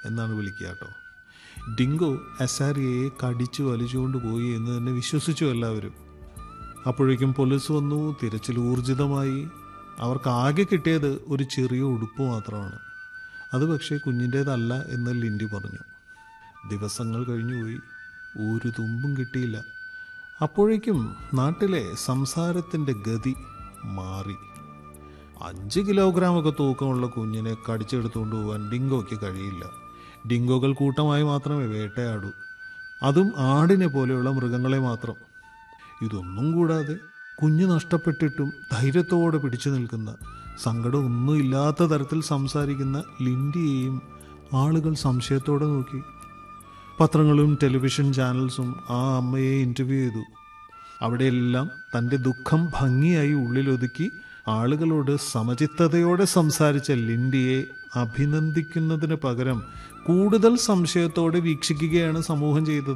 എന്നാണ് വിളിക്കുക കേട്ടോ ഡിങ്കോ അസാരിയയെ കടിച്ചു വലിച്ചുകൊണ്ട് പോയി എന്ന് തന്നെ വിശ്വസിച്ചു എല്ലാവരും അപ്പോഴേക്കും പോലീസ് വന്നു തിരച്ചിൽ ഊർജിതമായി അവർക്ക് ആകെ കിട്ടിയത് ഒരു ചെറിയ ഉടുപ്പ് മാത്രമാണ് അത് പക്ഷേ കുഞ്ഞിൻ്റേതല്ല എന്ന് ലിൻഡി പറഞ്ഞു ദിവസങ്ങൾ കഴിഞ്ഞുപോയി ഒരു തുമ്പും കിട്ടിയില്ല അപ്പോഴേക്കും നാട്ടിലെ സംസാരത്തിൻ്റെ ഗതി മാറി അഞ്ച് കിലോഗ്രാമൊക്കെ തൂക്കമുള്ള കുഞ്ഞിനെ കടിച്ചെടുത്തുകൊണ്ട് പോകാൻ ഡിങ്കോയ്ക്ക് കഴിയില്ല ഡിങ്കോകൾ കൂട്ടമായി മാത്രമേ വേട്ടയാടൂ അതും ആടിനെ പോലെയുള്ള മൃഗങ്ങളെ മാത്രം ഇതൊന്നും കൂടാതെ കുഞ്ഞ് നഷ്ടപ്പെട്ടിട്ടും ധൈര്യത്തോടെ പിടിച്ചു നിൽക്കുന്ന സങ്കടം ഒന്നും ഇല്ലാത്ത തരത്തിൽ സംസാരിക്കുന്ന ലിൻഡിയെയും ആളുകൾ സംശയത്തോടെ നോക്കി പത്രങ്ങളും ടെലിവിഷൻ ചാനൽസും ആ അമ്മയെ ഇൻ്റർവ്യൂ ചെയ്തു അവിടെയെല്ലാം തൻ്റെ ദുഃഖം ഭംഗിയായി ഉള്ളിലൊതുക്കി ആളുകളോട് സമചിത്തതയോടെ സംസാരിച്ച ലിൻഡിയെ അഭിനന്ദിക്കുന്നതിന് പകരം കൂടുതൽ സംശയത്തോടെ വീക്ഷിക്കുകയാണ് സമൂഹം ചെയ്തത്